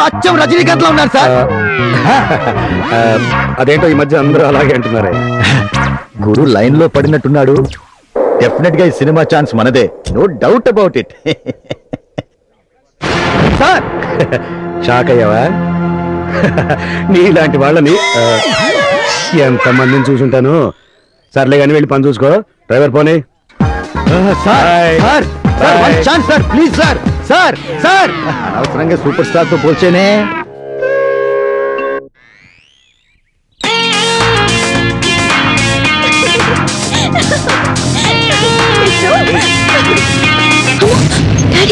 అచ్చం రజనీకాంత్ లో ఉన్నారు సార్ ఆ, అదేంటో ఈ మధ్య అందరూ అలాగే అంటున్నారే గురు లైన్ లో పడినట్టున్నాడు డెఫినెట్ గా ఈ సినిమా ఛాన్స్ మనదే no doubt about it sir shock అయ్యావా నీలాంటి వాళ్ళని ఆ, ఎంతమందిని చూసుంటాను సర్లే కానీ వెళ్ళి పని చూసుకో డ్రైవర్ పోనీ sir Bye. Sir sir one Bye. Chance sir please sir sir sir అనవసరంగా సూపర్ స్టార్ తో పోల్చేనే డాడీ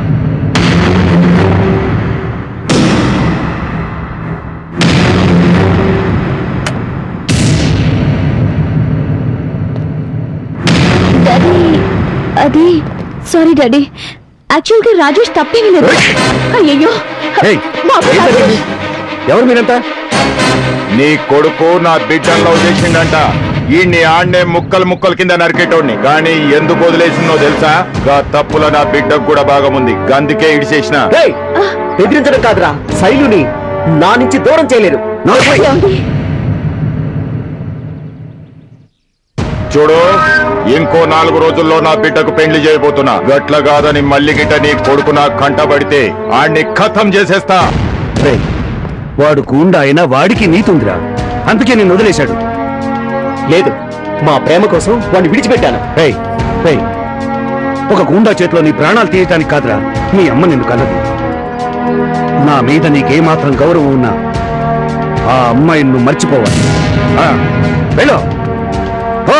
డాడీ అది సారీ డాడీ యాక్చువల్ గా రాజేష్ తప్పేమీ లేదు అయ్యయ్యో ఏయ్, బాబు ఏం రాజేష్ జరిగింది? ఎవరు మీరంతా నీ కొడుకు నా బిడ్డను లవ్ చేసిండంట ఈ నీ ఆడ్నే ముక్కలు ముక్కలు కింద నరికేటోడిని కానీ ఎందుకు వదిలేసిందో తెలుసా గా తప్పుల నా బిడ్డకు కూడా భాగముంది గందుకే ఇడిచేసిన రేయ్ బెదిరించడం కాదురా శైలుని నా నుంచి దూరం చేయలేరు ఏమండి? చూడు ఇంకో నాలుగు రోజుల్లో నా బిడ్డకు పెళ్లి చేయబోతున్నా గట్ల కాదని మళ్ళీ గిట్ట నీ కొడుకు నా కంటబడితే ఆడిని ఖతం చేసేస్తా రేయ్, వాడు గుండా అయినా వాడికి నీతి ఉందిరా అందుకే నేను వదిలేశాడు లేదు మా ప్రేమ కోసం వాడిని విడిచిపెట్టాను రేయ్, రేయ్, ఒక గుండా చేతిలో నీ ప్రాణాలు తీయటానికి కాదురా నీ అమ్మ నిన్ను కన్నది నా మీద నీకేమాత్రం గౌరవం ఉన్నా ఆ అమ్మాయిని నువ్వు మర్చిపోవాలి ఆ, వెళ్ళు పో.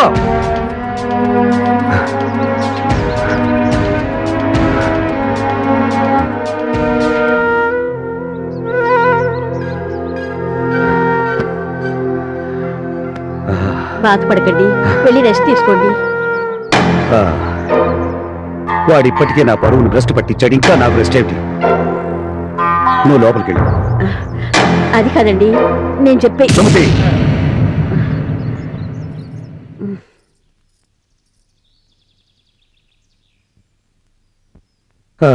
బాధపడకండి వెళ్ళి రెస్ట్ తీసుకోండి ఆ, వాడు ఇప్పటికే నా పరువును భ్రష్టు పట్టించాడు ఇంకా నాకు రెస్ట్ ఏమిటి నువ్వు లోపలికి వెళ్ళు అది కాదండి నేను చెప్పే సుమతి ఆ.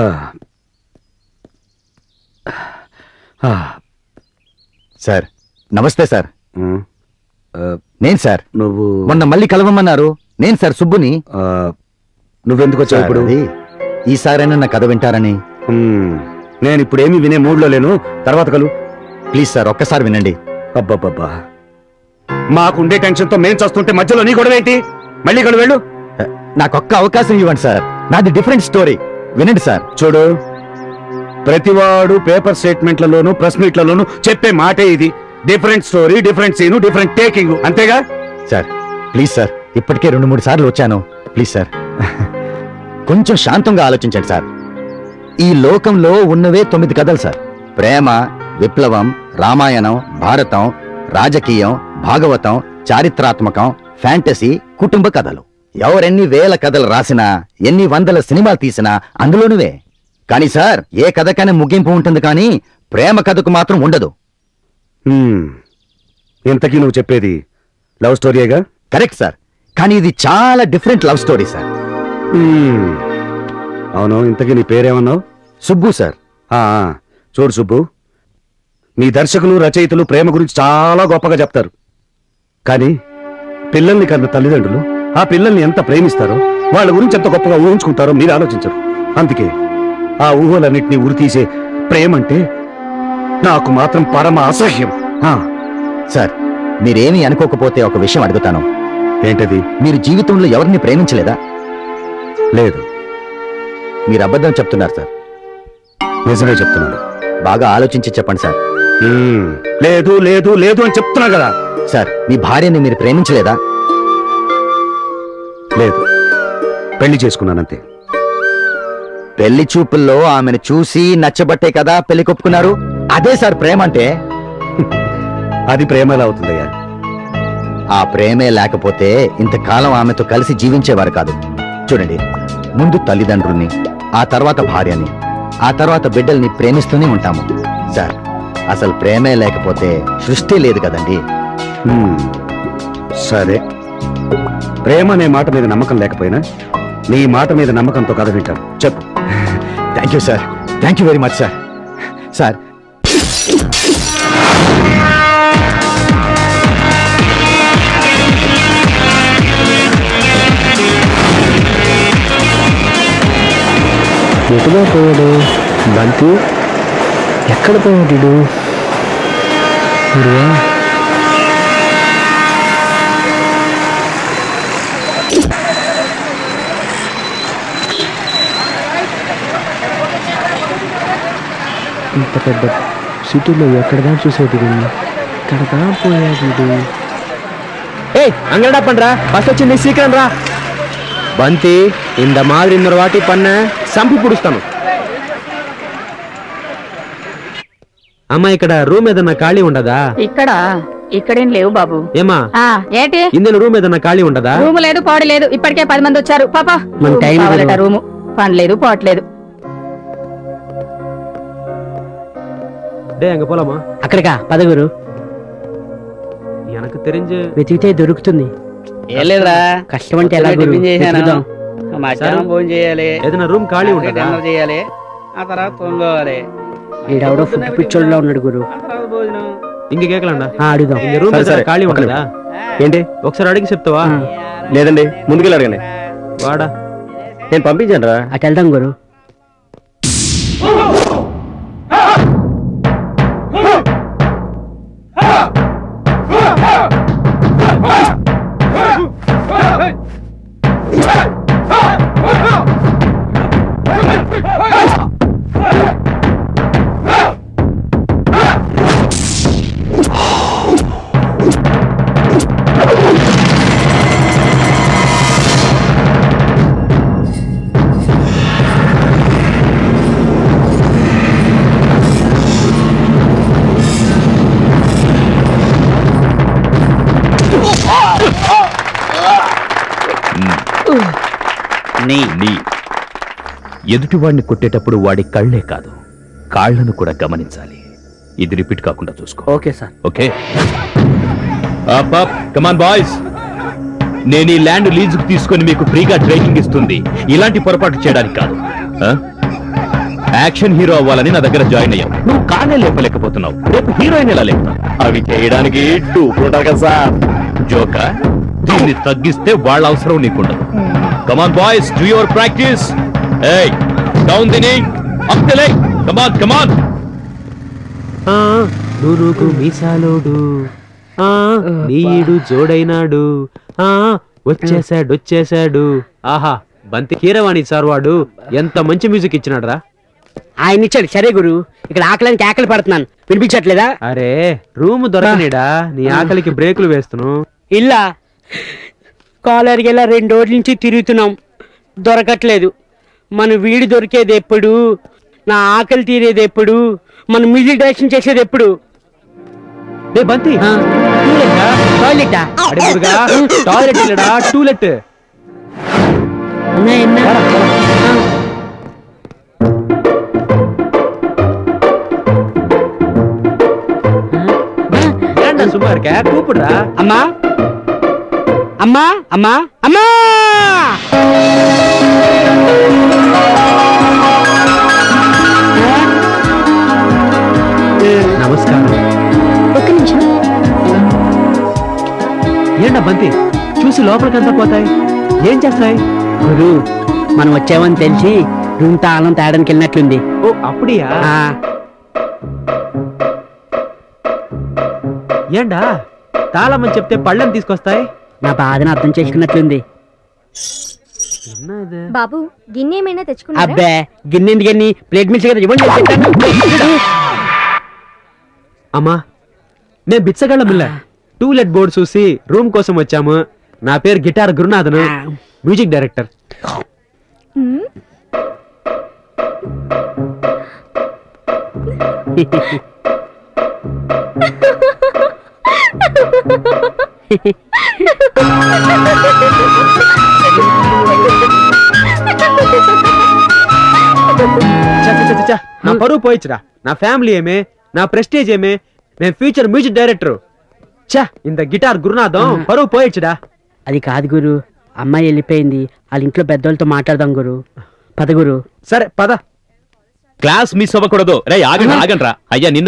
ఆ. సార్ నమస్తే సార్ ఉమ్. ఆ, నేను సార్ నువ్వు మొన్న మళ్ళీ కలవమన్నారు నేను సార్ సుబ్బుని ఆ, నువ్వెందుకు వచ్చావు సార్, ఇప్పుడు అది ఈసారైనా నా కథ వింటారని ఉమ్, నేను ఇప్పుడేమీ వినే మూడ్లో లేను తర్వాత కలు ప్లీజ్ సార్ ఒక్కసారి వినండి అబ్బబ్బబ్బా మాకుండే టెన్షన్తో మేం చస్తుంటే మధ్యలో నీ గొడవ ఏంటి మళ్ళీ కలు వెళ్ళు నాకు ఒక్క అవకాశం ఇవ్వండి సార్ నాది డిఫరెంట్ స్టోరీ వినండి సార్ చూడు ప్రతివాడు పేపర్ స్టేట్మెంట్లలోను ప్రెస్ మీట్లలోను చెప్పే మాటే ఇది different story different scene different taking అంతేగా సార్ ప్లీజ్ సార్ ఇప్పటికే రెండు మూడు సార్లు వచ్చాను ప్లీజ్ సార్ కొంచెం శాంతంగా ఆలోచించండి సార్ ఈ లోకంలో ఉన్నవే తొమ్మిది కథలు సార్ ప్రేమ విప్లవం రామాయణం భారతం రాజకీయం భాగవతం చారిత్రాత్మకం ఫ్యాంటసీ కుటుంబ కథలు ఎవరెన్ని వేల కథలు రాసినా ఎన్ని వందల సినిమాలు తీసినా అందులోనివే కానీ సార్ ఏ కథకైనా ముగింపు ఉంటుంది కానీ ప్రేమ కథకు మాత్రం ఉండదు హ్మ్. ఇంతకీ నువ్వు చెప్పేది లవ్ స్టోరీయేగా కరెక్ట్ సార్ కానీ ఇది చాలా డిఫరెంట్ లవ్ స్టోరీ సార్ హ్మ్. అవును ఇంతకీ నీ పేరేమన్నావు సుబ్బు సార్ ఆ, ఆ, చూడు సుబ్బు మీ దర్శకులు రచయితలు ప్రేమ గురించి చాలా గొప్పగా చెప్తారు కానీ పిల్లల్ని కన్న తల్లిదండ్రులు ఆ పిల్లల్ని ఎంత ప్రేమిస్తారో వాళ్ళ గురించి ఎంత గొప్పగా ఊహించుకుంటారో మీరు ఆలోచించరు అందుకే ఆ ఊహలన్నింటినీ ఉరితీసే ప్రేమంటే నాకు మాత్రం పరమ అసహ్యం ఆ, సార్ మీరేమీ అనుకోకపోతే ఒక విషయం అడుగుతాను ఏంటది మీరు జీవితంలో ఎవరిని ప్రేమించలేదా లేదు మీరు అబద్ధం చెప్తున్నారు సార్ నిజమే చెప్తున్నాను బాగా ఆలోచించి చెప్పండి సార్ హ్మ్. లేదు లేదు లేదు అని చెప్తున్నా కదా సార్ మీ భార్యని మీరు ప్రేమించలేదా లేదు పెళ్లి చేసుకున్నానంతే పెళ్లి చూపుల్లో ఆమెను చూసి నచ్చబట్టే కదా పెళ్లి కొప్పుకున్నారు అదే సార్ ప్రేమ అంటే అది ప్రేమ ఎలా అవుతుందయ్యా ఆ ప్రేమే లేకపోతే ఇంతకాలం ఆమెతో కలిసి జీవించేవారు కాదు చూడండి ముందు తల్లిదండ్రుల్ని ఆ తర్వాత భార్యని ఆ తర్వాత బిడ్డల్ని ప్రేమిస్తూనే ఉంటాము సార్ అసలు ప్రేమే లేకపోతే సృష్టి లేదు కదండి హ్మ్. సరే ప్రేమ అనే మాట మీద నమ్మకం లేకపోయినా నీ మాట మీద నమ్మకంతో కథ వింటాను చెప్పు thank you sir thank you very much sir sir ఎటుగా పోయాడు బంతి ఎక్కడ పోయాడు గురువా ఇంత పెద్ద సిటీలో ఎక్కడదా చూసేది ఎక్కడదా పోయాడు ஏய் அங்கடா பண்ற பஸ் వచ్చింది சீக்கிரம் రా బంతి இந்த மாதிரி இன்னொரு வாட்டி பண்ண సంపి పుడుస్తాను అమ్మా ఇక్కడ రూమ్ ఏదన్నా ఖాళీ ఉండదా ఇక్కడ ఇక్కడేం లేవు బాబు ఏమా ఆ ఏంటి ఇందులో రూమ్ ఏదన్నా ఖాళీ ఉండదా రూము లేదు పాడు లేదు ఇప్పటికే పది మంది వచ్చారు పాపా మన రూము టైం కావాలట లేదు. రూము పని లేదు పోవట్లేదు డే అங்க పోలామా అక్కడికా పదగురు எனக்கு தெரிஞ்சு వెతికితే దొరుకుతుంది ఏం లేదురా కష్టం అంటే ఎలా గురు టిఫిన్ చేశాను వెతుకుదాం. మధ్యాహ్నం భోజనం చేయాలి ఏదైనా రూమ్ ఖాళీ ఉండదా డిన్నర్ చేయాలి ఆ తర్వాత తొంగోవాలి వీడెవడో ఫుడ్ పిచ్చోళ్ళలో ఉన్నాడు గురు ఆ తర్వాత భోజనం ఇంక కేకలండా ఆ, అడుగుదాం ఇంక రూమ్ సరే, ఏదైనా సరే, ఖాళీ ఒక్క ఉండదా ఏంటి ఒకసారి అడిగి చెప్తావా ఆ, లేదండి ముందుకెళ్ళి అడగండి వాడా నేను పంపించాను రా అటు వెళ్దాం గురు నీ నీ ఎదుటివాడిని కొట్టేటప్పుడు వాడి కళ్ళే కాదు కాళ్లను కూడా గమనించాలి ఇది రిపీట్ కాకుండా చూసుకో okay sir okay come on boys నేను ఈ ల్యాండ్ లీజుకు తీసుకొని మీకు ఫ్రీగా ట్రైనింగ్ ఇస్తుంది ఇలాంటి పొరపాటు చేయడానికి కాదు ఆ? యాక్షన్ హీరో అవ్వాలని నా దగ్గర జాయిన్ అయ్యావు నువ్వు కానే లేపలేకపోతున్నావు రేపు హీరోయిన్ ఎలా లేపుతావు అవి చేయడానికి ఉంటారు కదా సార్ జోక దీన్ని తగ్గిస్తే వాళ్ళ అవసరం నీకుండదు come on boys do your practice ఏయ్ down the knee up the leg come on come on ఆ, నూరుకు మీసాలోడు ఆ నీడు జోడైనాడు ఆ వచ్చేసాడు వచ్చేసాడు ఆహా బంతి కీరవాణి సార్ వాడు ఎంత మంచి మ్యూజిక్ ఇచ్చినాడు రా ఆయన ఇచ్చాడు సరే గురు ఇక్కడ ఆకలిని కేకలు పడుతున్నాను వినిపించట్లేదా అరే రూమ్ దొరకనీడా నీ ఆకలికి బ్రేకులు వేస్తును ఇల్లా కాలర్కి వెళ్ళా రెండు రోజుల నుంచి తిరుగుతున్నాం దొరకట్లేదు మన వీడు దొరికేది ఎప్పుడు నా ఆకలి తీరేది ఎప్పుడు మన మ్యూజిక్ డైరెక్షన్ చేసేది ఎప్పుడు డే బంతి టూలెట్టా? టాయిలెటా అడుగురుగా టాయిలెట్ ఇల్లడా టూలెట్ అన్నా ఎన్నా ஏன்டா சும்மா இருக்க கூப்பிடுறா అమ్మా అమ్మా అమ్మా అమ్మా నమస్కారం ఒక్క నిమిషం ఏంటా బంతి చూసి లోపలికంతా పోతాయి ఏం చేస్తాయి గురు మనం వచ్చామని తెలిసి రూమ్ తాళం తేడానికి వెళ్ళినట్లుంది ఓ అప్పుడియా ఆ, ఏండా తాళమని చెప్తే పళ్ళని తీసుకొస్తాయి నా బాధను అర్థం చేసుకున్నట్లుంది என்னது బాబు గిన్నె ఏమైనా తెచ్చుకున్నారా అబ్బే గిన్నె ఎందుకని ప్లేట్ మిల్స్ కదా ఇవ్వండి చెప్తాను. అమ్మా నేను బిచ్చగళ్ళం ఇల్ల టూలెట్ బోర్డు చూసి రూమ్ కోసం వచ్చాము నా పేరు గిటార్ గురునాథన్ మ్యూజిక్ డైరెక్టర్ చ, చ, చ, చ, చ. నా పరువు పోయిచ్చురా నా ఫ్యామిలీ ఏమే నా ప్రెస్టేజ్ ఏమే నేను ఫ్యూచర్ మ్యూజిక్ డైరెక్టర్ చా ఇంత గిటార్ గురునాథం పరువు పోయిచ్చుడా అది కాదు గురు అమ్మాయి వెళ్ళిపోయింది వాళ్ళ ఇంట్లో పెద్దోళ్ళతో మాట్లాడదాం గురు పద గురు సరే పద క్లాస్ మిస్ అవ్వకూడదు రే ఆగండి ఆగండి రా అయ్యా నిన్ను